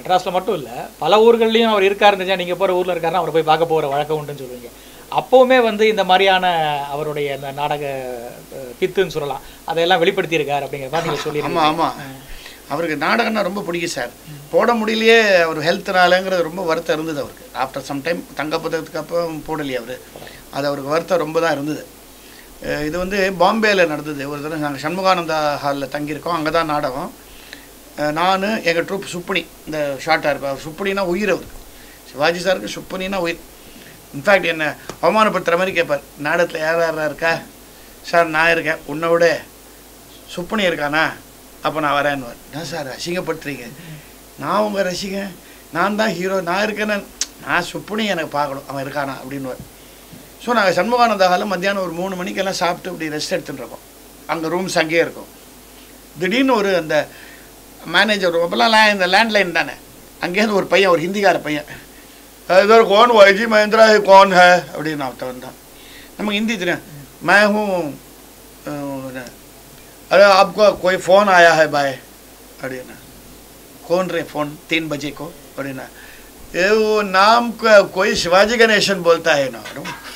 மெட்ராஸ்ல மட்டும் இல்ல பல ஊர்கள்லயும் அவர் இருக்காருன்னு தெரிஞ்சா நீங்க போற ஊர்ல இருக்காருன்னா அவரை போய் பார்க்க போற வழக்கம் உண்டுன்னு சொல்லுவீங்க அப்பவுமே வந்து இந்த மாதிரியான அவருடைய இந்த நாடக அஹ், பித்துன்னு சொல்லலாம் அதையெல்லாம் வெளிப்படுத்தி இருக்காரு அப்படிங்கிற மாதிரி நீங்க சொல்லி ஆமாம் ஆமாம் அவருக்கு நாடகம்னா ரொம்ப பிடிக்கும் சார் போட முடியலையே அவர் ஹெல்த்னாலங்கிறது ரொம்ப வருத்தம் இருந்தது அவருக்கு ஆஃப்டர் சம் டைம் தங்க பதக்கத்துக்கு அப்புறம் போடலையே அவர் அது அவருக்கு வருத்தம் ரொம்ப தான் இருந்தது அஹ் இது வந்து பாம்பேயில் நடந்தது ஒரு தடவை நாங்கள் சண்முகானந்தா ஹாலில் தங்கியிருக்கோம் அங்கே தான் நாடகம் நான் எங்கள் ட்ரூப் சுப்புனி இந்த ஷார்ட்டாக இருப்பேன் அவர் சுப்புனினா உயிர் அவருக்கு சிவாஜி சாருக்கு சுப்புனினா உயிர் இன்ஃபேக்ட் என்னை அவமானப்படுத்துகிற மாதிரி கேட்பார் நாடகத்தில் யார் யாரா இருக்கா சார் நான் இருக்கேன் உன்னை விட சுப்புனி இருக்கானா அப்போ நான் வரேன்னுவார் என்ன சார் அசிங்கப்படுத்துறீங்க நான் உங்கள் ரசிகன் நான் தான் ஹீரோ நான் இருக்கேன்னு நான் சுப்புனி எனக்கு பார்க்கணும் அவன் இருக்கானா அப்படின்னுவார் ஸோ நாங்கள் சண்முகானந்தா ஹாலில் மத்தியானம் ஒரு மூணு மணிக்கெல்லாம் சாப்பிட்டு இப்படி ரெஸ்ட் எடுத்துட்டு இருக்கோம் அங்கே ரூம்ஸ் அங்கேயே இருக்கும் திடீர்னு ஒரு அந்த மேனேஜர் அப்போல்லாம் லே இந்த லேண்ட்லைன் தானே அங்கேயிருந்து ஒரு பையன் ஒரு ஹிந்திக்கார பையன் इधर कौन वाईजी महेंद्रा है कौन है அப்படின்னு அவர்கிட்ட வந்தான் நமக்கு ஹிந்தி தெரியும் मैं हूँ अ, अरे आपको कोई फ़ोन आया है भाई அப்படின்னா कौन रे फ़ोन तीन बजे को அப்படின்னா ये वो नाम का कोई शिवाजी गणेशन बोलता है ना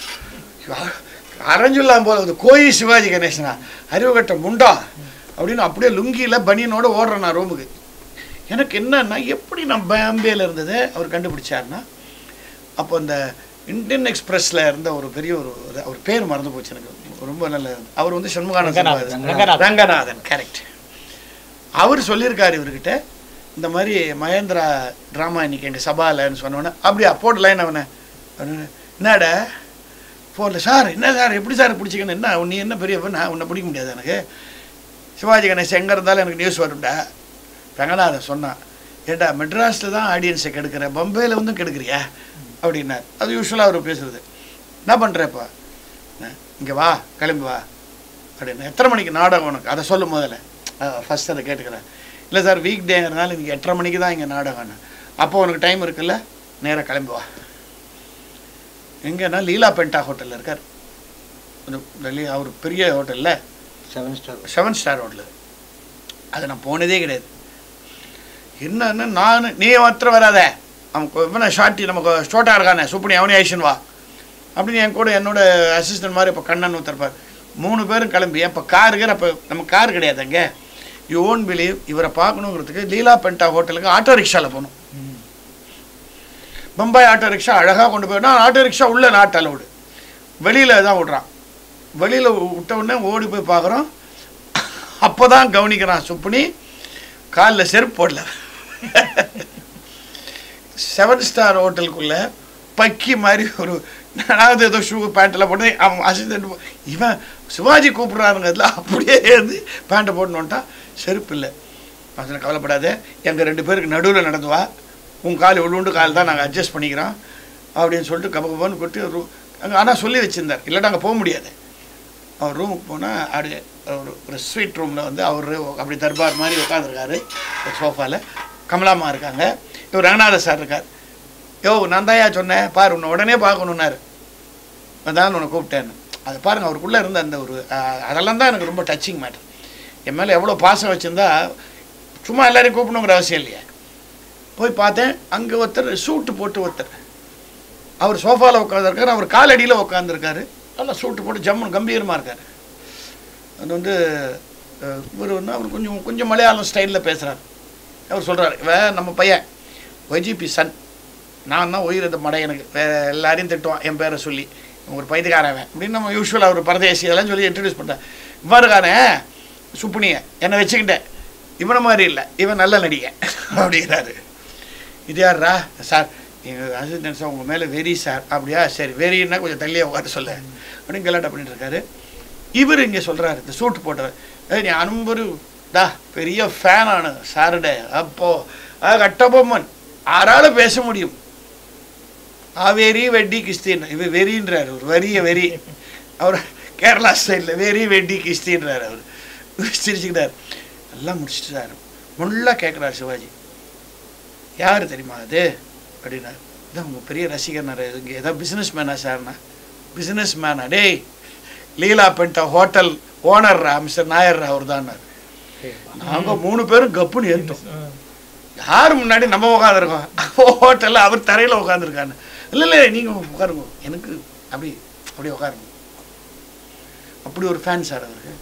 அரைஞ்சுலாம் போல கோயி சிவாஜி கணேசனா அறிவுகட்ட முண்டா அப்படின்னு அப்படியே லுங்கியில் பனியனோட ஓடுறேன் நான் ரூமுக்கு எனக்கு என்னன்னா எப்படி நான் பாம்பேல இருந்ததை அவர் கண்டுபிடிச்சாருன்னா அப்போ இந்த இந்தியன் எக்ஸ்பிரஸ்ல இருந்த ஒரு பெரிய ஒரு ஒரு- அவர் பேர் மறந்து போச்சு எனக்கு ரொம்ப நல்ல அவர் வந்து சண்முகானந்தன் ரங்கநாதன், ரங்கநாதன். ரங்கநாதன் கரெக்ட் அவர் சொல்லியிருக்காரு இவர்கிட்ட இந்த மாதிரி மகேந்திரா ட்ராமா இன்னைக்கு எங்கள் சபாலன்னு சொன்னோன்னே அப்படியா போட்டு லைன் அவனை அப்படின்னு, என்னடா ஃபோனில் சார் என்ன சார் எப்படி சார் பிடிச்சிக்கணும் என்ன நீ என்ன பெரிய நான் உன்னை பிடிக்க முடியாது எனக்கு சிவாஜி கணேஷ் எங்கே இருந்தாலும் எனக்கு நியூஸ் வரும்டா ரங்கநாதன் சொன்னான் ஏண்டா மெட்ராஸில் தான் ஆடியன்ஸை கெடுக்கிற பம்பையில் வந்து கெடுக்கிறியா அப்படின்னார் அது யூஸ்வலாக அவர் பேசுறது என்ன பண்ணுறப்பா இங்கே வா கிளம்பி வா அப்படின்னு எத்தனை மணிக்கு நாடகம் உனக்கு அதை சொல்லு முதல்ல ஃபஸ்ட் அதை கேட்டுக்கிறேன் இல்லை சார் வீக் டேங்கிறதுனால இன்றைக்கி எட்டரை மணிக்கு தான் இங்கே நாடகம்னு அப்போ உனக்கு டைம் இருக்குல்ல நேராக கிளம்பி வா எங்கன்னா லீலா பென்டா ஹோட்டலில் இருக்கார் கொஞ்சம் டெல்லி அவர் பெரிய ஹோட்டலில் seven star seven star hotel அது நான் போனதே கிடையாது என்னன்னு நான் நீ மாத்திரம் வராத அவன் கொ- இவனை ஷார்ட்டி நமக்கு ஸ்டோட்டா இருக்கானே சூப்பனி அவனே ஐஷன் வா அப்படின்னு என் கூட என்னோட அசிஸ்டன்ட் மாதிரி இப்போ கண்ணன் ஒருத்தருப்பார் மூணு பேரும் கிளம்பி இப்போ காருக்கு அப்போ நம்ம கார் கிடையாது அங்கே யூ ஓன் பிலீவ் இவரை பார்க்கணுங்கிறதுக்கு லீலா பென்டா ஹோட்டலுக்கு ஆட்டோ ரிக்ஷாவில் போகணும் பம்பாய் ஆட்டோ ரிக்ஷா அழகாக கொண்டு போயிடணும் ஆனால் ஆட்டோ ரிக்ஷா உள்ள நாட் அலவுடு வெளியில் தான் விட்றான் வெளியில் விட்ட உடனே ஓடி போய் பார்க்குறோம் அப்போ தான் கவனிக்கிறான் சுப்புனி காலில் செருப்பு போடல செவன் ஸ்டார் ஹோட்டலுக்குள்ள பக்கி மாதிரி ஒரு நானாவது ஏதோ ஷூ பேண்ட்டில் போட்டு அவன் அசிஸ்டன்ட் இவன் சிவாஜி கூப்பிட்றாருங்கிறதுல அப்படியே இருந்து பேண்ட்டை போட்டுன்னு வந்துட்டான் செருப்பு இல்லை நான் சொன்னேன் கவலைப்படாத எங்கள் ரெண்டு பேருக்கு நடுவில் நடந்து வா உன் கால் உள்ளுண்டு கால் தான் நாங்கள் அட்ஜஸ்ட் பண்ணிக்கிறோம் அப்படின்னு சொல்லிட்டு கப கபன்னு கொட்டி ரூ அங்கே ஆனால் சொல்லி வச்சுருந்தார் இல்லாட்டா அங்கே போக முடியாது அவர் ரூமுக்கு போனால் அப்படியே ஒரு ஒரு ஸ்வீட் ரூமில் வந்து அவர் அப்படி தர்பார் மாதிரி உட்காந்துருக்காரு ஒரு சோஃபாவில் கமலாமா இருக்காங்க இவர் ரங்கநாத சார் இருக்கார் யோ நான் தான்யா சொன்னேன் பாரு உன்னை உடனே பார்க்கணுன்னாரு அதான் உன்னை கூப்பிட்டேன்னு அது பாருங்கள் அவருக்குள்ளே இருந்த அந்த ஒரு அஹ், அதெல்லாம் தான் எனக்கு ரொம்ப டச்சிங் மேட்டர் என் மேலே எவ்வளோ பாசம் வச்சுருந்தா சும்மா எல்லாரையும் கூப்பிடணுங்கிற அவசியம் இல்லையா போய் பார்த்தேன் அங்கே ஒருத்தர் சூட்டு போட்டு ஒருத்தர் அவர் சோஃபாவில் உட்காந்துருக்காரு அவர் காலடியில் உட்காந்துருக்காரு நல்லா சூட்டு போட்டு ஜம்முன்னு கம்பீரமாக இருக்கார் அது வந்து அஹ், இவர் வந்து அவர் கொஞ்சம் கொஞ்சம் மலையாளம் ஸ்டைலில் பேசுகிறார் அவர் சொல்கிறார் இவன் நம்ம பையன் ஒய்ஜிபி சன் நான் தான் உயிர் இந்த மடை எனக்கு வேற எல்லாரையும் திட்டுவான் என் பேரை சொல்லி இவன் ஒரு பைத்துக்காரன் அப்படின்னு நம்ம யூஸ்வலாக ஒரு பரதேசி அதெல்லாம் சொல்லி இன்ட்ரடியூஸ் பண்ணிட்டேன் இவன் இருக்கானே சுப்புனிய என்னை வச்சுக்கிட்டேன் இவனை மாதிரி இல்லை இவன் நல்ல நடிகன் அப்படிங்கிறாரு இது யார்ரா சார் எங்கள் அசிஸ்டன்ட் சார் உங்கள் மேலே வெரி சார் அப்படியா சரி வெறின்னா கொஞ்சம் தள்ளியே உட்காந்து சொல்ல அப்படின்னு கலாட்டா பண்ணிட்டு இருக்காரு இவர் இங்கே சொல்கிறாரு இந்த சூட் போட்டவர் ஏய் நீ அனும்பரு டா பெரிய ஃபேன் ஆனு சாருடே அப்போ ஆ, கட்டபொம்மன் ஆறால பேச முடியும் ஆவேரி வெட்டி கிஸ்தின் இவர் வெறின்றார் ஒரு வரிய வெறி அவர் கேரளா ஸ்டைலில் வெரி வெட்டி கிஸ்தின்றார் அவர் சிரிச்சுக்கிட்டார் எல்லாம் முடிச்சிட்டாரு முள்ளா கேட்குறாரு சிவாஜி யார் தெரியுமா அது அப்படின்னாரு இதான் உங்கள் பெரிய ரசிகர்னாரு இங்கே ஏதாவது பிஸ்னஸ் மேனா சார்னா பிஸ்னஸ் மேனா டேய் லீலா பென்டா ஹோட்டல் ஓனர்ரா மிஸ்டர் நாயர்ரா அவர் தான் நாங்கள் மூணு பேரும் கப்புன்னு ஏறிட்டோம் யார் முன்னாடி நம்ம உட்காந்துருக்கோம் ஹோட்டலில் அவர் தரையில் உட்காந்துருக்காரு இல்லை இல்லை நீங்கள் உட்காருங்க எனக்கு அப்படி அப்படி உட்காருங்க அப்படி ஒரு ஃபேன் சார் அவருக்கு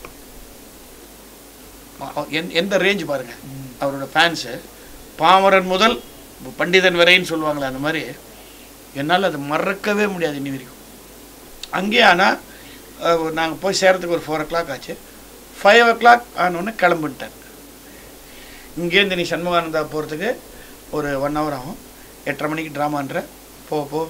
அ- எந்த- எந்த ரேஞ்ச் பாருங்க அவரோட ஃபேன்ஸு பாமரன் முதல் பண்டிதன் வரைன்னு சொல்லுவாங்களே அந்த மாதிரி என்னால் அதை மறக்கவே முடியாது இன்னி வரைக்கும் அங்கேயே ஆனால் நாங்கள் போய் சேரத்துக்கு ஒரு ஃபோர் ஓ கிளாக் ஆச்சு ஃபைவ் ஓ கிளாக் ஆனோடனே கிளம்பிட்டேன் இங்கேருந்து நீ சண்முகானந்தா போகிறதுக்கு ஒரு ஒன் ஹவர் ஆகும் எட்டரை மணிக்கு ட்ராமான்ற போ போ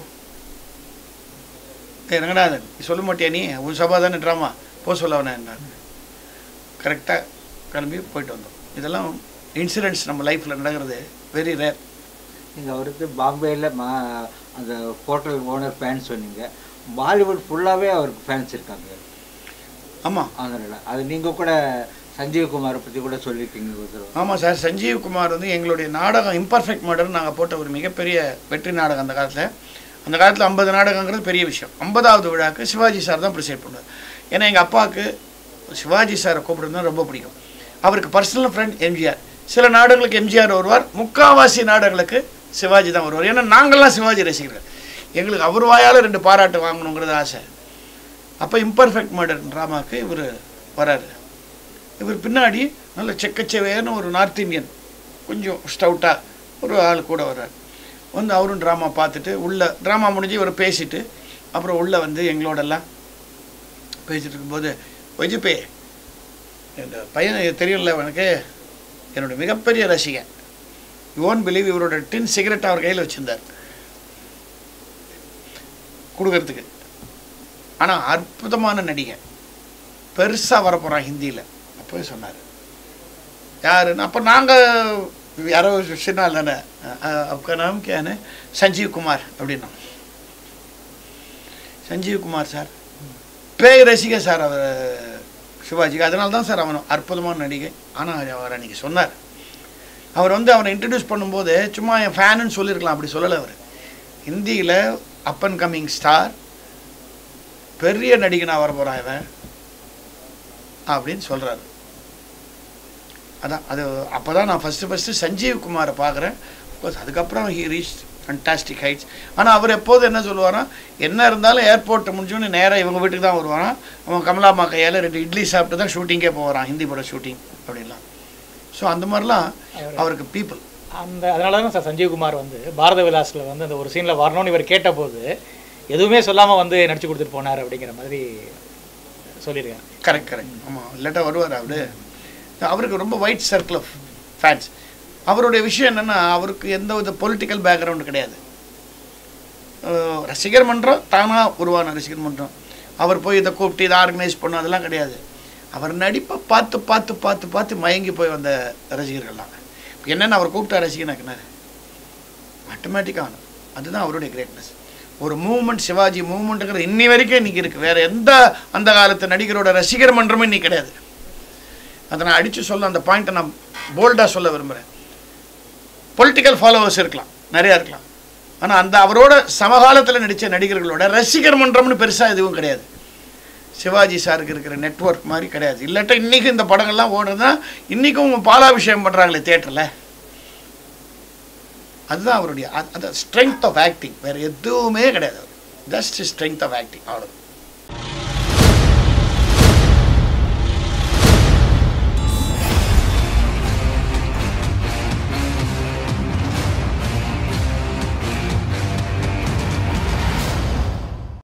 ஏய் ரங்கநாதன் நீ சொல்ல மாட்டியா நீ உன் சபா தானே ட்ராமா போ சொல்ல வேணாம் கரெக்டாக கிளம்பி போயிட்டு வந்தோம் இதெல்லாம் இன்சிடென்ட்ஸ் நம்ம லைஃப்பில் நடக்கிறது வெரி ரேர் நீங்கள் அவருக்கு பாம்பேயில் மா அந்த ஹோட்டல் ஓனர் ஃபேன் சொன்னீங்க பாலிவுட் ஃபுல்லாகவே அவருக்கு ஃபேன்ஸ் இருக்காங்க ஆமாம் அதனால் அது நீங்கள் கூட சஞ்சீவ் குமாரை பற்றி கூட சொல்லியிருக்கீங்க ஒரு தடவை ஆமாம் சார் சஞ்சீவ் குமார் வந்து எங்களுடைய நாடகம் இம்பர்ஃபெக்ட் மர்டர் நாங்கள் போட்ட ஒரு மிகப்பெரிய வெற்றி நாடகம் அந்த காலத்தில் அந்த காலத்தில் ஐம்பது நாடகங்கிறது பெரிய விஷயம் ஐம்பதாவது விழாக்கு சிவாஜி சார் தான் ப்ரிசைட் பண்ணுவார் ஏன்னா எங்கள் அப்பாவுக்கு சிவாஜி சாரை கூப்பிடுறது தான் ரொம்ப பிடிக்கும் அவருக்கு பர்சனல் ஃப்ரெண்ட் எம்ஜிஆர் சில நாடகங்களுக்கு எம்ஜிஆர் வருவார் முக்காவாசி நாடகங்களுக்கு சிவாஜி தான் வருவார் ஏன்னா நாங்கள்லாம் சிவாஜி ரசிகர்கள் எங்களுக்கு அவர் வாயால் ரெண்டு பாராட்டு வாங்கணுங்கிறது ஆசை அப்போ இம்பர்ஃபெக்ட் மர்டர் ட்ராமாவுக்கு இவர் வராரு இவர் பின்னாடி நல்ல செக்கச்செவேன்னு ஒரு நார்த் இந்தியன் கொஞ்சம் ஸ்டவுட்டாக ஒரு ஆள் கூட வர்றார் வந்து அவரும் ட்ராமா பார்த்துட்டு உள்ள ட்ராமா முடிஞ்சு இவர் பேசிட்டு அப்புறம் உள்ளே வந்து எங்களோடெல்லாம் பேசிட்டு இருக்கும்போது வைஜிபே இந்த பையன் தெரியல உனக்கு என்னோட மிகப்பெரிய ரசிகன் யூ ஓன் பிலீவ் இவரோட டின் சிகரெட் அவர் கையில் வச்சுருந்தார் கொடுக்கறதுக்கு ஆனால் அற்புதமான நடிகை பெருசாக வரப்போகிறான் ஹிந்தியில் அப்போவே சொன்னார் யாருன்னு அப்போ நாங்கள் யாரோ சின்ன ஆள் தானே அப்போ நாம் கேனு சஞ்சீவ் குமார் அப்படின்னா சஞ்சீவ் குமார் சார் பேய் ரசிக சார் அவர் சிவாஜிக்கு அதனால தான் சார் அவன் அற்புதமான நடிகை ஆனால் அவர் அன்றைக்கி சொன்னார் அவர் வந்து அவனை இன்ட்ரடியூஸ் பண்ணும்போது சும்மா என் ஃபேனுன்னு சொல்லியிருக்கலாம் அப்படி சொல்லலை அவர் ஹிந்தியில் அப் அண்ட் கம்மிங் ஸ்டார் பெரிய நடிகனாக வர போகிறான் இவன் அப்படின்னு சொல்கிறாரு அதான் அது அப்போ தான் நான் ஃபஸ்ட்டு ஃபஸ்ட்டு சஞ்சீவ் குமாரை பார்க்குறேன் கோர்ஸ் அதுக்கப்புறம் ஹி ரீச் ஃபண்டாஸ்டிக் ஹைட்ஸ் ஆனால் அவர் எப்போதும் என்ன சொல்லுவாராம் என்ன இருந்தாலும் ஏர்போர்ட்டை முடிஞ்சோன்னு நேராக இவங்க வீட்டுக்கு தான் வருவாராம் அவன் கமலாமா கையால் ரெண்டு இட்லி சாப்பிட்டு தான் ஷூட்டிங்கே போகிறான் ஹிந்தி பட ஷூட்டிங் அப்படின்லாம் ஸோ அந்த மாதிரிலாம் அவருக்கு பீப்புள் அந்த அதனால தான் சார் சஞ்சீவ்குமார் வந்து பாரத விலாஸில் வந்து அந்த ஒரு சீனில் வரணும்னு இவர் கேட்டபோது எதுவுமே சொல்லாமல் வந்து நடிச்சு கொடுத்துட்டு போனார் அப்படிங்கிற மாதிரி சொல்லியிருக்காரு கரெக்ட் கரெக்ட் ஆமாம் இல்லாட்டா வருவார் அவரு அவருக்கு ரொம்ப ஒயிட் சர்க்கிள் ஆஃப் ஃபேன்ஸ் அவருடைய விஷயம் என்னென்னா அவருக்கு எந்த வித பொலிட்டிக்கல் பேக்ரவுண்டு கிடையாது அஹ் ரசிகர் மன்றம் தானாக உருவான ரசிகர் மன்றம் அவர் போய் இதை கூப்பிட்டு இதை ஆர்கனைஸ் பண்ணும் அதெல்லாம் கிடையாது அவர் நடிப்பை பார்த்து பார்த்து பார்த்து பார்த்து மயங்கி போய் வந்த ரசிகர்கள்லாம் இப்போ என்னென்ன அவர் கூப்பிட்டா ரசிகனாக்குனாரு ஆட்டோமேட்டிக்காக அதுதான் அவருடைய கிரேட்னஸ் ஒரு மூவ்மெண்ட் சிவாஜி மூவ்மெண்ட்டுங்கிறது இன்னி வரைக்கும் இன்னைக்கு இருக்குது வேற எந்த அந்த காலத்து நடிகரோட ரசிகர் மன்றமும் இன்னைக்கு கிடையாது அதை நான் அடித்து சொல்ல அந்த பாயிண்ட்டை நான் போல்டாக சொல்ல விரும்புகிறேன் பொலிட்டிக்கல் ஃபாலோவர்ஸ் இருக்கலாம் நிறையா இருக்கலாம் ஆனால் அந்த அவரோட சமகாலத்தில் நடித்த நடிகர்களோட ரசிகர் மன்றம்னு பெருசாக எதுவும் கிடையாது சிவாஜி சாருக்கு இருக்கிற நெட்வொர்க் மாதிரி கிடையாது இல்லாட்டா இன்றைக்கி இந்த படங்கள்லாம் ஓடுறதுனா இன்றைக்கும் பாலாபிஷேகம் பண்ணுறாங்களே தேட்டரில் அதுதான் அவருடைய அது ஸ்ட்ரென்த் ஆஃப் ஆக்டிங் வேறு எதுவுமே கிடையாது ஜஸ்ட் ஸ்ட்ரென்த் ஆஃப் ஆக்டிங் அவ்வளோ